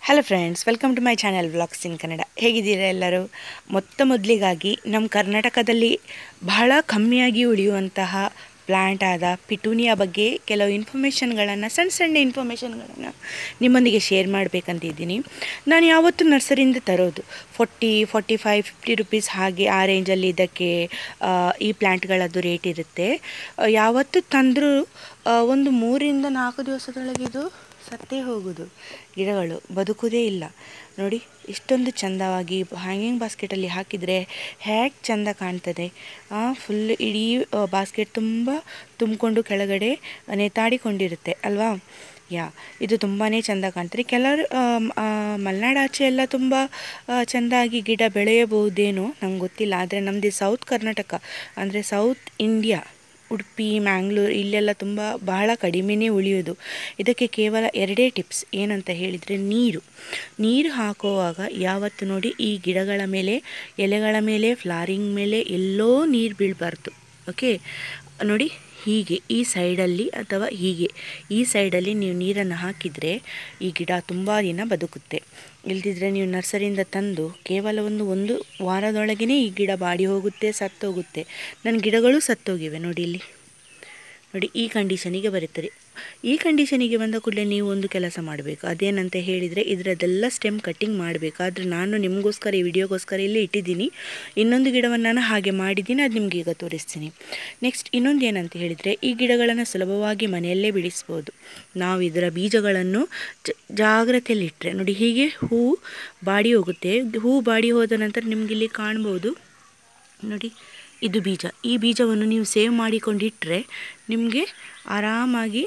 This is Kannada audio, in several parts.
hello friends welcome to my channel vlogs in Kannada ಹೇಗಿದ್ದೀರಾ ಎಲ್ಲರೂ ಮೊತ್ತ ಮೊದಲಿಗಾಗಿ ನಮ್ಮ ಕರ್ನಾಟಕದಲ್ಲಿ ಬಹಳ ಕಮ್ಮಿಯಾಗಿ ಉಳಿಯುವಂತಹ ಪ್ಲ್ಯಾಂಟ್ ಆದ ಪಿಟೂನಿಯಾ ಬಗ್ಗೆ ಕೆಲವು ಇನ್ಫಾರ್ಮೇಷನ್ಗಳನ್ನು ಸಣ್ಣ ಸಣ್ಣ ಇನ್ಫಾರ್ಮೇಷನ್ಗಳನ್ನು ನಿಮ್ಮೊಂದಿಗೆ ಶೇರ್ ಮಾಡಬೇಕಂತಿದ್ದೀನಿ ನಾನು ಯಾವತ್ತೂ ನರ್ಸರಿಯಿಂದ ತರೋದು forty forty five fifty rupees ಹಾಗೆ ಆ ರೇಂಜಲ್ಲಿ ಇದಕ್ಕೆ ಆ, ಈ ಪ್ಲ್ಯಾಂಟ್ಗಳದ್ದು ರೇಟ್ ಇರುತ್ತೆ ಆ, ಯಾವತ್ತು ತಂದರೂ ಒಂದು ಮೂರಿಂದ ನಾಲ್ಕು ದಿವಸದೊಳಗೆ ಇದು ಸತ್ತೇ ಹೋಗೋದು ಗಿಡಗಳು ಬದುಕುವುದೇ ಇಲ್ಲ ನೋಡಿ ಇಷ್ಟೊಂದು ಚಂದವಾಗಿ ಹ್ಯಾಂಗಿಂಗ್ ಬಾಸ್ಕೆಟಲ್ಲಿ ಹಾಕಿದರೆ ಹೇಗೆ ಚಂದ ಕಾಣ್ತದೆ ಫುಲ್ ಇಡೀ ಬಾಸ್ಕೆಟ್ ತುಂಬ ತುಂಬಿಕೊಂಡು ಕೆಳಗಡೆ ನೇತಾಡಿಕೊಂಡಿರುತ್ತೆ ಅಲ್ವಾ ಯಾ ಇದು ತುಂಬಾ ಚೆಂದ ಕಾಣ್ತದೆ ಕೆಲವರು ಮಲೆನಾಡು ಆಚೆ ಎಲ್ಲ ತುಂಬ ಆ, ಚೆಂದಾಗಿ ಗಿಡ ಬೆಳೆಯಬಹುದೇನೋ ನಂಗೆ ಗೊತ್ತಿಲ್ಲ ಆದರೆ ನಮ್ಮದು ಸೌತ್ ಕರ್ನಾಟಕ ಅಂದರೆ ಸೌತ್ ಇಂಡಿಯಾ ಉಡುಪಿ ಮ್ಯಾಂಗ್ಳೂರು ಇಲ್ಲೆಲ್ಲ ತುಂಬ ಬಹಳ ಕಡಿಮೆನೇ ಉಳಿಯೋದು ಇದಕ್ಕೆ ಕೇವಲ ಎರಡೇ ಟಿಪ್ಸ್ ಏನಂತ ಹೇಳಿದರೆ ನೀರು ನೀರು ಹಾಕುವಾಗ ಯಾವತ್ತು ನೋಡಿ ಈ ಗಿಡಗಳ ಮೇಲೆ ಎಲೆಗಳ ಮೇಲೆ ಫ್ಲಾರಿಂಗ್ ಮೇಲೆ ಎಲ್ಲೋ ನೀರು ಬೀಳಬಾರ್ದು ಓಕೆ ನೋಡಿ ಹೀಗೆ ಈ ಸೈಡಲ್ಲಿ ಅಥವಾ ಹೀಗೆ ಈ ಸೈಡಲ್ಲಿ ನೀವು ನೀರನ್ನು ಹಾಕಿದರೆ ಈ ಗಿಡ ತುಂಬ ದಿನ ಬದುಕುತ್ತೆ ಇಲ್ದಿದ್ರೆ ನೀವು ನರ್ಸರಿಯಿಂದ ತಂದು ಕೇವಲ ಒಂದು ಒಂದು ವಾರದೊಳಗೇ ಈ ಗಿಡ ಬಾಡಿ ಹೋಗುತ್ತೆ ಸತ್ತೋಗುತ್ತೆ ನನ್ನ ಗಿಡಗಳು ಸತ್ತೋಗಿವೆ ನೋಡಿ ಇಲ್ಲಿ ನೋಡಿ ಈ ಕಂಡೀಷನಿಗೆ ಬರುತ್ತದೆ ಈ ಕಂಡೀಷನಿಗೆ ಬಂದ ಕೂಡಲೇ ನೀವು ಒಂದು ಕೆಲಸ ಮಾಡಬೇಕು ಅದೇನಂತ ಹೇಳಿದರೆ ಇದರದೆಲ್ಲ ಸ್ಟೆಮ್ ಕಟ್ಟಿಂಗ್ ಮಾಡಬೇಕು ಆದರೆ ನಾನು ನಿಮಗೋಸ್ಕರ ಈ ವಿಡಿಯೋಗೋಸ್ಕರ ಇಲ್ಲಿ ಇಟ್ಟಿದ್ದೀನಿ ಇನ್ನೊಂದು ಗಿಡವನ್ನು ನಾನು ಹಾಗೆ ಮಾಡಿದ್ದೀನಿ ಅದು ನಿಮ್ಗೆ ಈಗ ತೋರಿಸ್ತೀನಿ ನೆಕ್ಸ್ಟ್ ಇನ್ನೊಂದು ಏನಂತ ಹೇಳಿದರೆ ಈ ಗಿಡಗಳನ್ನು ಸುಲಭವಾಗಿ ಮನೆಯಲ್ಲೇ ಬಿಡಿಸ್ಬೋದು ನಾವು ಇದರ ಬೀಜಗಳನ್ನು ಜ ಜಾಗ್ರತೆಯಲ್ಲಿಟ್ಟರೆ ನೋಡಿ ಹೀಗೆ ಹೂ ಬಾಡಿ ಹೋಗುತ್ತೆ ಹೂ ಬಾಡಿ ಹೋದ ನಂತರ ನಿಮ್ಗೆ ಇಲ್ಲಿ ಕಾಣ್ಬೋದು ನೋಡಿ ಇದು ಬೀಜ ಈ ಬೀಜವನ್ನು ನೀವು ಸೇವ್ ಮಾಡಿಕೊಂಡಿಟ್ಟರೆ ನಿಮಗೆ ಆರಾಮಾಗಿ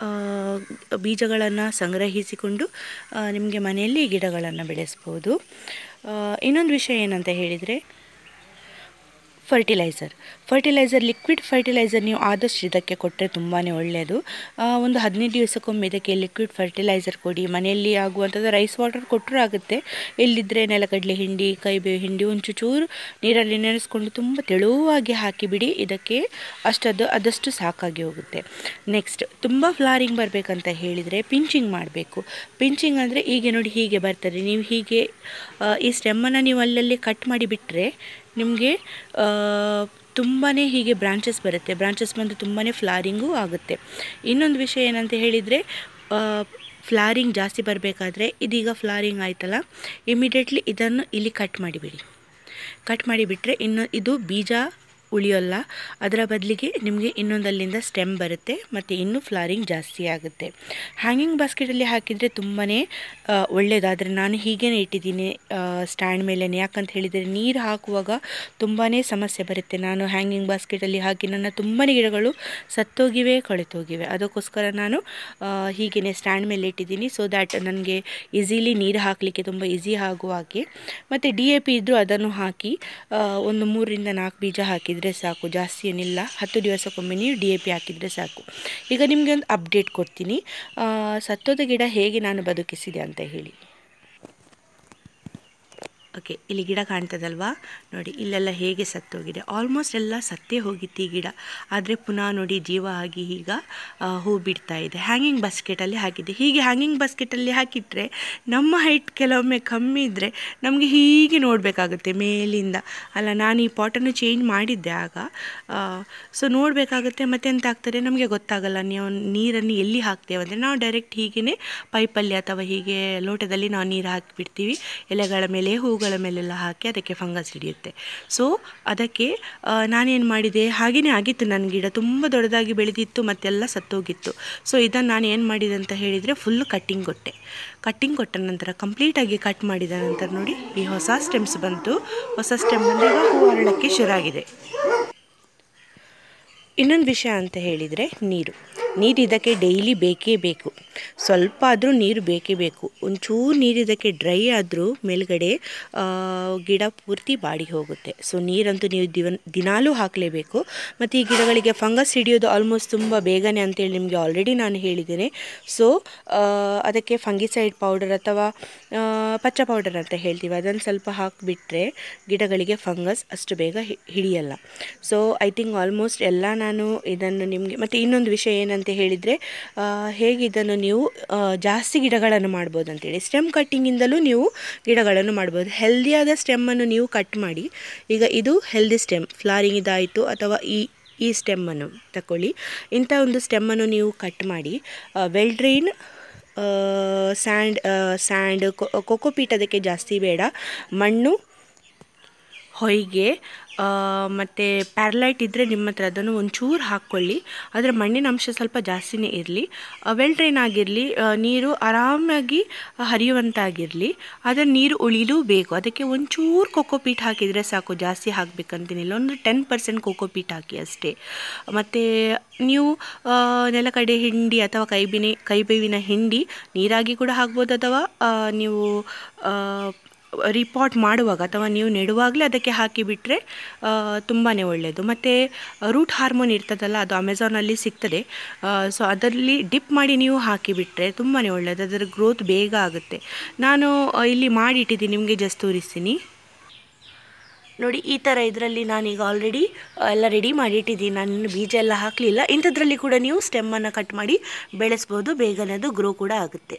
ಬೀಜಗಳನ್ನು ಸಂಗ್ರಹಿಸಿಕೊಂಡು ನಿಮಗೆ ಮನೆಯಲ್ಲಿ ಗಿಡಗಳನ್ನು ಬೆಳೆಸ್ಬೋದು ಆ, ಇನ್ನೊಂದು ವಿಷಯ ಏನಂತ ಹೇಳಿದರೆ ಫರ್ಟಿಲೈಸರ್ ಫರ್ಟಿಲೈಸರ್ ಲಿಕ್ವಿಡ್ ಫರ್ಟಿಲೈಸರ್ ನೀವು ಆದಷ್ಟು ಇದಕ್ಕೆ ಕೊಟ್ಟರೆ ತುಂಬಾ ಒಳ್ಳೆಯದು ಆ, ಒಂದು ಹದಿನೈದು ದಿವಸಕ್ಕೊಮ್ಮೆ ಇದಕ್ಕೆ ಲಿಕ್ವಿಡ್ ಫರ್ಟಿಲೈಸರ್ ಕೊಡಿ ಮನೆಯಲ್ಲಿ ಆಗುವಂಥದ್ದು ರೈಸ್ ವಾಟರ್ ಕೊಟ್ಟರೂ ಆಗುತ್ತೆ ಇಲ್ಲಿದ್ದರೆ ನೆಲಗಡಲೆ ಹಿಂಡಿ ಕೈಬೇವು ಹಿಂಡಿ ಒಂಚೂರು ಚೂರು ನೀರಲ್ಲಿ ನೆನೆಸ್ಕೊಂಡು ತುಂಬ ತೆಳುವಾಗಿ ಹಾಕಿಬಿಡಿ ಇದಕ್ಕೆ ಅಷ್ಟದು ಅದಷ್ಟು ಸಾಕಾಗಿ ಹೋಗುತ್ತೆ ನೆಕ್ಸ್ಟ್ ತುಂಬ ಫ್ಲಾರಿಂಗ್ ಬರಬೇಕಂತ ಹೇಳಿದರೆ ಪಿಂಚಿಂಗ್ ಮಾಡಬೇಕು ಪಿಂಚಿಂಗ್ ಅಂದರೆ ಹೀಗೆ ನೋಡಿ ಹೀಗೆ ಬರ್ತದೆ ನೀವು ಹೀಗೆ ಆ, ಈ ಸ್ಟೆಮ್ಮನ್ನು ನೀವು ಅಲ್ಲಲ್ಲಿ ಕಟ್ ಮಾಡಿ ಬಿಟ್ಟರೆ ನಿಮಗೆ ತುಂಬಾ ಹೀಗೆ ಬ್ರಾಂಚಸ್ ಬರುತ್ತೆ ಬ್ರಾಂಚಸ್ ಬಂದು ತುಂಬಾ ಫ್ಲಾರಿಂಗೂ ಆಗುತ್ತೆ ಇನ್ನೊಂದು ವಿಷಯ ಏನಂತ ಹೇಳಿದರೆ ಫ್ಲಾರಿಂಗ್ ಜಾಸ್ತಿ ಬರಬೇಕಾದ್ರೆ ಇದೀಗ ಫ್ಲಾರಿಂಗ್ ಆಯ್ತಲ್ಲ ಇಮಿಡಿಯೇಟ್ಲಿ ಇದನ್ನು ಇಲ್ಲಿ ಕಟ್ ಮಾಡಿಬಿಡಿ ಕಟ್ ಮಾಡಿಬಿಟ್ರೆ ಇನ್ನು ಇದು ಬೀಜ ಉಳಿಯೋಲ್ಲ ಅದರ ಬದಲಿಗೆ ನಿಮಗೆ ಇನ್ನೊಂದಲ್ಲಿಂದ ಸ್ಟೆಮ್ ಬರುತ್ತೆ ಮತ್ತು ಇನ್ನೂ ಫ್ಲಾರಿಂಗ್ ಜಾಸ್ತಿ ಆಗುತ್ತೆ ಹ್ಯಾಂಗಿಂಗ್ ಬಾಸ್ಕೆಟಲ್ಲಿ ಹಾಕಿದರೆ ತುಂಬಾ ಒಳ್ಳೆಯದಾದರೆ ನಾನು ಹೀಗೇ ಇಟ್ಟಿದ್ದೀನಿ ಸ್ಟ್ಯಾಂಡ್ ಮೇಲೆ ಯಾಕಂತ ಹೇಳಿದರೆ ನೀರು ಹಾಕುವಾಗ ತುಂಬಾ ಸಮಸ್ಯೆ ಬರುತ್ತೆ ನಾನು ಹ್ಯಾಂಗಿಂಗ್ ಬಾಸ್ಕೆಟಲ್ಲಿ ಹಾಕಿ ನನ್ನ ತುಂಬಾ ಗಿಡಗಳು ಸತ್ತೋಗಿವೆ ಕೊಳೆತೋಗಿವೆ ಅದಕ್ಕೋಸ್ಕರ ನಾನು ಹೀಗೇ ಸ್ಟ್ಯಾಂಡ್ ಮೇಲೆ ಇಟ್ಟಿದ್ದೀನಿ ಸೊ ದ್ಯಾಟ್ ನನಗೆ ಈಸಿಲಿ ನೀರು ಹಾಕಲಿಕ್ಕೆ ತುಂಬ ಈಸಿ ಆಗುವ ಹಾಗೆ ಮತ್ತು ಡಿ ಎ ಪಿ ಇದ್ದರೂ ಅದನ್ನು ಹಾಕಿ ಆ, ಒಂದು ಮೂರರಿಂದ ನಾಲ್ಕು ಬೀಜ ಹಾಕಿದರೆ ಸಾಕು ಜಾಸ್ತಿ ಏನಿಲ್ಲ ಹತ್ತು ದಿವಸಕ್ಕೊಮ್ಮೆ ನೀವು ಡಿ ಎ ಪಿ ಹಾಕಿದರೆ ಸಾಕು ಈಗ ನಿಮಗೆ ಒಂದು ಅಪ್ಡೇಟ್ ಕೊಡ್ತೀನಿ ಆ, ಸತ್ತೋದ ಗಿಡ ಹೇಗೆ ನಾನು ಬದುಕಿಸಿದೆ ಅಂತ ಹೇಳಿ ಓಕೆ ಇಲ್ಲಿ ಗಿಡ ಕಾಣ್ತದಲ್ವಾ ನೋಡಿ ಇಲ್ಲೆಲ್ಲ ಹೇಗೆ ಸತ್ತೋಗಿದೆ ಆಲ್ಮೋಸ್ಟ್ ಎಲ್ಲ ಸತ್ತೇ ಹೋಗಿತ್ತು ಈ ಗಿಡ ಆದರೆ ಪುನಃ ನೋಡಿ ಜೀವ ಆಗಿ ಈಗ ಆ, ಹೂ ಬಿಡ್ತಾ ಇದೆ ಹ್ಯಾಂಗಿಂಗ್ ಬಾಸ್ಕೆಟಲ್ಲಿ ಹಾಕಿದ್ದೆ ಹೀಗೆ ಹ್ಯಾಂಗಿಂಗ್ ಬಾಸ್ಕೆಟಲ್ಲಿ ಹಾಕಿಟ್ರೆ ನಮ್ಮ ಹೈಟ್ ಕೆಲವೊಮ್ಮೆ ಕಮ್ಮಿ ಇದ್ದರೆ ನಮಗೆ ಹೀಗೆ ನೋಡಬೇಕಾಗುತ್ತೆ ಮೇಲಿಂದ ಅಲ್ಲ ನಾನು ಈ ಪಾಟನ್ನು ಚೇಂಜ್ ಮಾಡಿದ್ದೆ ಆಗ ಸೊ ನೋಡಬೇಕಾಗುತ್ತೆ ಮತ್ತೆ ಎಂತ ಆಗ್ತದೆ ನಮಗೆ ಗೊತ್ತಾಗಲ್ಲ ನೀವು ನೀರನ್ನು ಎಲ್ಲಿ ಹಾಕ್ತೇವೆ ಅಂದರೆ ನಾವು ಡೈರೆಕ್ಟ್ ಹೀಗೇ ಪೈಪಲ್ಲಿ ಅಥವಾ ಹೀಗೆ ಲೋಟದಲ್ಲಿ ನಾವು ನೀರು ಹಾಕಿಬಿಡ್ತೀವಿ ಎಲೆಗಳ ಮೇಲೆ ಹೂಗಳ ಮೇಲೆಲ್ಲ ಹಾಕಿ ಅದಕ್ಕೆ ಫಂಗಸ್ ಹಿಡಿಯುತ್ತೆ ಸೊ ಅದಕ್ಕೆ ಆ, ನಾನೇನು ಮಾಡಿದೆ ಹಾಗೆಯೇ ಆಗಿತ್ತು ನನ್ನ ಗಿಡ ತುಂಬ ದೊಡ್ಡದಾಗಿ ಬೆಳೆದಿತ್ತು ಮತ್ತೆಲ್ಲ ಸತ್ತೋಗಿತ್ತು ಸೊ ಇದನ್ನು ನಾನು ಏನು ಮಾಡಿದೆ ಅಂತ ಹೇಳಿದರೆ ಫುಲ್ ಕಟ್ಟಿಂಗ್ ಕೊಟ್ಟೆ ಕಟ್ಟಿಂಗ್ ಕೊಟ್ಟ ನಂತರ ಕಂಪ್ಲೀಟಾಗಿ ಕಟ್ ಮಾಡಿದ ನಂತರ ನೋಡಿ ಈ ಹೊಸ ಸ್ಟೆಮ್ಸ್ ಬಂತು ಹೊಸ ಸ್ಟೆಮ್ ಬಂದು ಈಗ ಹೂ ಅರಳಕ್ಕೆ ಶುರುವಾಗಿದೆ ಇನ್ನೊಂದು ವಿಷಯ ಅಂತ ಹೇಳಿದರೆ ನೀರು ನೀರು ಇದಕ್ಕೆ ಡೈಲಿ ಬೇಕೇ ಬೇಕು ಸ್ವಲ್ಪ ಆದರೂ ನೀರು ಬೇಕೇ ಬೇಕು ಒಂಚೂರು ನೀರು ಇದಕ್ಕೆ ಡ್ರೈ ಆದರೂ ಮೇಲ್ಗಡೆ ಆ, ಗಿಡ ಪೂರ್ತಿ ಬಾಡಿ ಹೋಗುತ್ತೆ ಸೊ ನೀರಂತೂ ನೀವು ದಿವನ್ ದಿನಾಲೂ ಹಾಕಲೇಬೇಕು ಮತ್ತು ಈ ಗಿಡಗಳಿಗೆ ಫಂಗಸ್ ಹಿಡಿಯೋದು ಆಲ್ಮೋಸ್ಟ್ ತುಂಬ ಬೇಗನೆ ಅಂತೇಳಿ ನಿಮಗೆ ಆಲ್ರೆಡಿ ನಾನು ಹೇಳಿದ್ದೇನೆ ಸೊ ಅದಕ್ಕೆ ಫಂಗಿಸೈಡ್ ಪೌಡರ್ ಅಥವಾ ಆ, ಪಚ್ಚ ಪೌಡರ್ ಅಂತ ಹೇಳ್ತೀವಿ ಅದನ್ನು ಸ್ವಲ್ಪ ಹಾಕಿಬಿಟ್ರೆ ಗಿಡಗಳಿಗೆ ಫಂಗಸ್ ಅಷ್ಟು ಬೇಗ ಹಿ- ಹಿಡಿಯಲ್ಲ ಸೊ ಐ ಥಿಂಕ್ ಆಲ್ಮೋಸ್ಟ್ ಎಲ್ಲ ನಾನು ಇದನ್ನು ನಿಮಗೆ ಮತ್ತು ಇನ್ನೊಂದು ವಿಷಯ ಏನಂತ ಹೇಳಿದರೆ ಹೇಗೆ ಇದನ್ನು ನೀವು ಆ, ಜಾಸ್ತಿ ಗಿಡಗಳನ್ನು ಮಾಡ್ಬೋದು ಅಂತೇಳಿ ಸ್ಟೆಮ್ ಕಟ್ಟಿಂಗಿಂದಲೂ ನೀವು ಗಿಡಗಳನ್ನು ಮಾಡ್ಬೋದು ಹೆಲ್ದಿಯಾದ ಸ್ಟೆಮ್ಮನ್ನು ನೀವು ಕಟ್ ಮಾಡಿ ಈಗ ಇದು ಹೆಲ್ದಿ ಸ್ಟೆಮ್ ಫ್ಲಾರಿಂಗ್ ಇದಾಯಿತು ಅಥವಾ ಈ ಈ ಸ್ಟೆಮ್ಮನ್ನು ತಗೊಳ್ಳಿ ಇಂಥ ಒಂದು ಸ್ಟೆಮ್ಮನ್ನು ನೀವು ಕಟ್ ಮಾಡಿ well drain sand sand cocopeat ಅದಕ್ಕೆ ಜಾಸ್ತಿ ಬೇಡ ಮಣ್ಣು ಹೊಯ್ಗೆ ಮತ್ತು ಪ್ಯಾರಲೈಟ್ ಇದ್ದರೆ ನಿಮ್ಮ ಹತ್ರ ಅದನ್ನು ಒಂಚೂರು ಹಾಕ್ಕೊಳ್ಳಿ ಆದರೆ ಮಣ್ಣಿನ ಅಂಶ ಸ್ವಲ್ಪ ಜಾಸ್ತಿನೇ ಇರಲಿ ವೆಲ್ ಡ್ರೈನ್ ಆಗಿರಲಿ ನೀರು ಆರಾಮಾಗಿ ಹರಿಯುವಂತಾಗಿರಲಿ ಆದರೆ ನೀರು ಉಳಿಲೂಬೇಕು ಅದಕ್ಕೆ ಒಂಚೂರು ಕೊಕೋಪೀಟ್ ಹಾಕಿದರೆ ಸಾಕು ಜಾಸ್ತಿ ಹಾಕಬೇಕಂತೇನಿಲ್ಲ ಒಂದು ಟೆನ್ ಪರ್ಸೆಂಟ್ ಕೊಕೋಪೀಟ್ ಹಾಕಿ ಅಷ್ಟೇ ಮತ್ತು ನೀವು ನೆಲಕಡೆ ಹಿಂಡಿ ಅಥವಾ ಕೈಬಿನಿ ಕೈಬೇವಿನ ಹಿಂಡಿ ನೀರಾಗಿ ಕೂಡ ಹಾಕ್ಬೋದು ಅಥವಾ ನೀವು ರಿಪಾಟ್ ಮಾಡುವಾಗ ಅಥವಾ ನೀವು ನೆಡುವಾಗಲೇ ಅದಕ್ಕೆ ಹಾಕಿಬಿಟ್ರೆ ತುಂಬಾ ಒಳ್ಳೆಯದು ಮತ್ತು ರೂಟ್ ಹಾರ್ಮೋನ್ ಇರ್ತದಲ್ಲ ಅದು ಅಮೆಝಾನಲ್ಲಿ ಸಿಗ್ತದೆ ಸೊ ಅದರಲ್ಲಿ ಡಿಪ್ ಮಾಡಿ ನೀವು ಹಾಕಿಬಿಟ್ರೆ ತುಂಬಾ ಒಳ್ಳೆಯದು ಅದರ ಗ್ರೋತ್ ಬೇಗ ಆಗುತ್ತೆ ನಾನು ಇಲ್ಲಿ ಮಾಡಿಟ್ಟಿದ್ದೀನಿ ನಿಮಗೆ ಜಸ್ಟ್ ತೋರಿಸ್ತೀನಿ ನೋಡಿ ಈ ಥರ ಇದರಲ್ಲಿ ನಾನೀಗ ಆಲ್ರೆಡಿ ಎಲ್ಲ ರೆಡಿ ಮಾಡಿಟ್ಟಿದ್ದೀನಿ ನಾನು ಬೀಜ ಎಲ್ಲ ಹಾಕಲಿಲ್ಲ ಇಂಥದ್ರಲ್ಲಿ ಕೂಡ ನೀವು ಸ್ಟೆಮ್ಮನ್ನು ಕಟ್ ಮಾಡಿ ಬೆಳೆಸ್ಬೋದು ಬೇಗನೆ ಅದು ಗ್ರೋ ಕೂಡ ಆಗುತ್ತೆ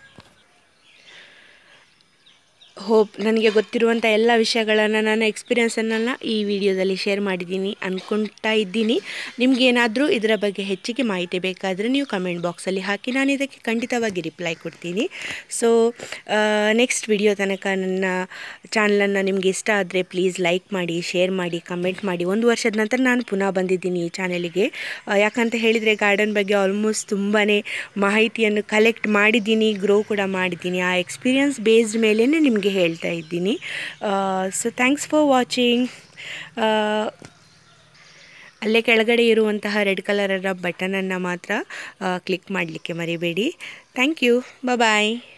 ಹೋಪ್ ನನಗೆ ಗೊತ್ತಿರುವಂಥ ಎಲ್ಲ ವಿಷಯಗಳನ್ನು ನನ್ನ ಎಕ್ಸ್ಪೀರಿಯನ್ಸನ್ನು ಈ ವಿಡಿಯೋದಲ್ಲಿ ಶೇರ್ ಮಾಡಿದ್ದೀನಿ ಅಂದ್ಕೊಳ್ತಾ ಇದ್ದೀನಿ ನಿಮಗೇನಾದರೂ ಇದರ ಬಗ್ಗೆ ಹೆಚ್ಚಿಗೆ ಮಾಹಿತಿ ಬೇಕಾದರೆ ನೀವು ಕಮೆಂಟ್ ಬಾಕ್ಸಲ್ಲಿ ಹಾಕಿ ನಾನು ಇದಕ್ಕೆ ಖಂಡಿತವಾಗಿ ರಿಪ್ಲೈ ಕೊಡ್ತೀನಿ ಸೊ ನೆಕ್ಸ್ಟ್ ವಿಡಿಯೋ ತನಕ ನನ್ನ ಚಾನಲನ್ನು ನಿಮಗೆ ಇಷ್ಟ ಆದರೆ ಪ್ಲೀಸ್ ಲೈಕ್ ಮಾಡಿ ಶೇರ್ ಮಾಡಿ ಕಮೆಂಟ್ ಮಾಡಿ ಒಂದು ವರ್ಷದ ನಂತರ ನಾನು ಪುನಃ ಬಂದಿದ್ದೀನಿ ಈ ಚಾನಲಿಗೆ ಯಾಕಂತ ಹೇಳಿದರೆ ಗಾರ್ಡನ್ ಬಗ್ಗೆ ಆಲ್ಮೋಸ್ಟ್ ತುಂಬಾ ಮಾಹಿತಿಯನ್ನು ಕಲೆಕ್ಟ್ ಮಾಡಿದ್ದೀನಿ ಗ್ರೋ ಕೂಡ ಮಾಡಿದ್ದೀನಿ ಆ ಎಕ್ಸ್ಪೀರಿಯನ್ಸ್ ಬೇಸ್ಡ್ ಮೇಲೇ ನಿಮಗೆ ಹೇಳ್ತಾ ಇದ್ದೀನಿ ಸೊ ಥ್ಯಾಂಕ್ಸ್ ಫಾರ್ ವಾಚಿಂಗ್ ಅಲ್ಲೇ ಕೆಳಗಡೆ ಇರುವಂತಹ ರೆಡ್ ಕಲರರ ಬಟನನ್ನು ಮಾತ್ರ ಕ್ಲಿಕ್ ಮಾಡಲಿಕ್ಕೆ ಮರಿಬೇಡಿ ಥ್ಯಾಂಕ್ ಯು ಬಾಯ್